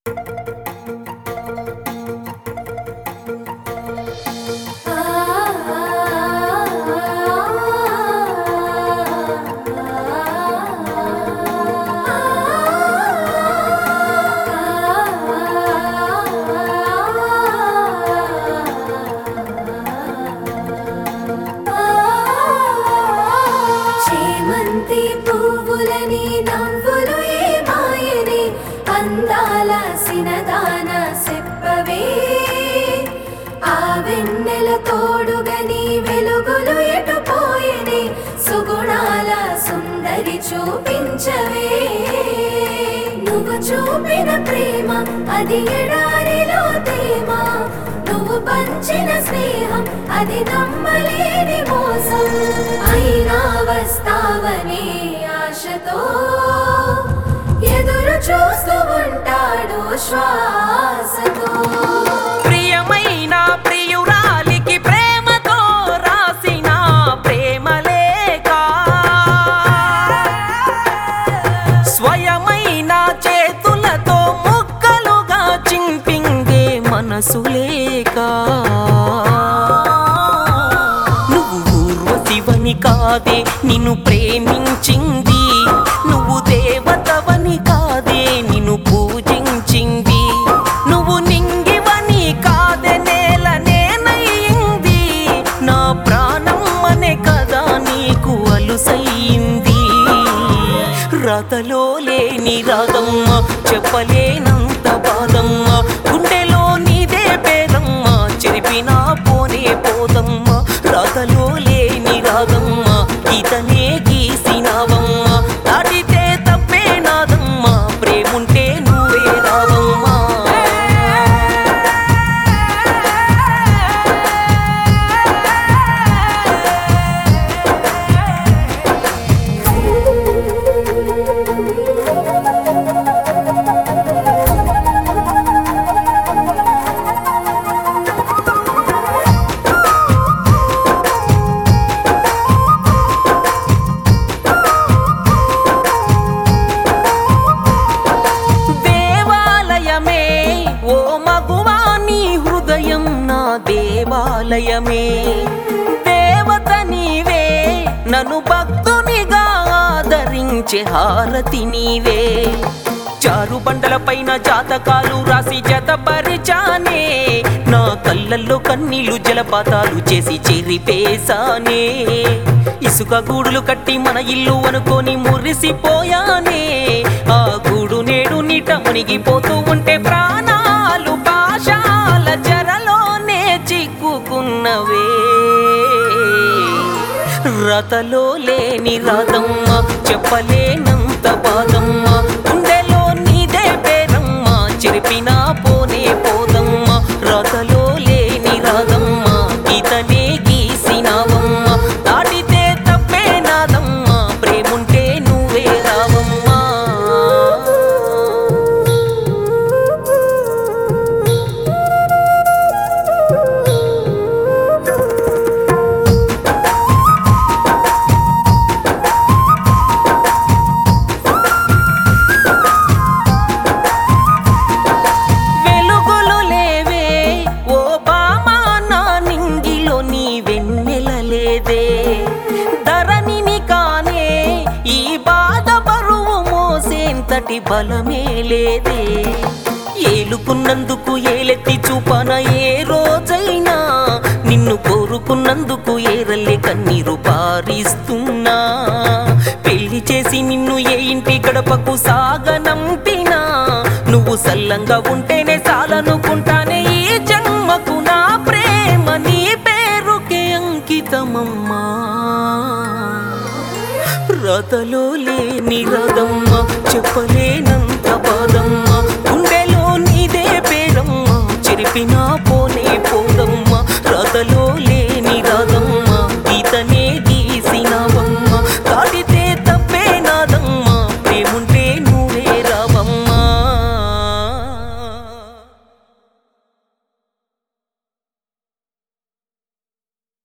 చేమంతి పువ్వులని నవ్వులు ఏ మాయని అందాల సినదాన సెప్పవే ఆ వెన్నెల తోడుగని వెలుగులు ఎటు పోయని సుగుణాల సుందరి చూపించవే నువ్వు చూపిన ప్రేమ అది ఎడారిలో తేమ నువ్వు పంచిన స్నేహం అది నమ్మలేని మోసం అయినా వస్తావనే ఆశతో ఎదురు చూస్తూ ఉంటాడు శ్వాసతో ప్రియమైన ప్రియురాలికి ప్రేమతో రాసిన ప్రేమలేఖ స్వయమైన చేతులతో ముక్కలుగా చింపిందే మనసు లేక నువ్వు ఊర్వశివని కాదే నిన్ను ప్రేమించింది నువ్వు దేవతవని కాదే నిన్ను పూజించింది నువ్వు నింగివని కాదే నేల నేనయ్యింది నా ప్రాణం అనే కదా నీకు అలుసయ్యింది రాతలో లేని రాగమ్మ చెప్పలేనంత బాధమ్మ గుండెలో నీదే పేరమ్మ చెరిపినా పోనే పోదమ్మ రాతలో లేని రాగమ్మ గీతనే గీసినావమ్మ దాటితే తప్పే నాదమ్మ ప్రేముంటే నువ్వే రావమ్మా దేవాలయమే ఓ మగువా నీ హృదయం నా దేవాలయమే దేవత నీవే నన్ను భక్తునిగా ఆదరించే హారతి నీవే చారు బండల పైన జాతకాలు రాసి జతపరిచానే నా కళ్ళల్లో కన్నీళ్లు జలపాతాలు చేసి చెరిపేశానే ఇసుక గూడులు కట్టి మన ఇల్లు అనుకొని మురిసిపోయానే ఆ గూడు నేడు నీట మునిగిపోతూ ఉంటే ప్రాణాలు పాశాల చెరలోనే చిక్కుకున్నవే రతలో లేని రాదమ్మ చెప్పలేనంత బాధమ్మ గుండెలో నీదే పేరమ్మ చెరిపినా పోనే పోదమ్మ రతలో లేని రాదమ్మ గీతనే గీసినావమ్మ దాటితే తప్పే నాదమ్మ ప్రేముంటే నువ్వే రావమ్మా వెలుగులు లేవే ఓ బామా నా నింగిలో నీ వెన్నెల లేదే ధరణిని కానే ఈ బాధ బరువు మోసేంతటి బలమే లేదే ఏలుకున్నందుకు ఏలెత్తి చూపన ఏ రోజైనా నిన్ను కోరుకున్నందుకు ఏరల్లే కన్నీరు పారిస్తున్నా పెళ్లి చేసి నిన్ను ఏ ఇంటి గడపకు సాగనంపినా నువ్వు సల్లంగా ఉంటేనే చాలనుకుంటానే ఈ జన్మకు నా ప్రేమ నీ పేరుకే అంకితమమ్మా రథలో లేని రథమ్మ చెప్పలేనంత బాధమ్మ గుండెలో నీదే పేరమ్మ చెరిపినా పోనే పోదమ్మ రథలో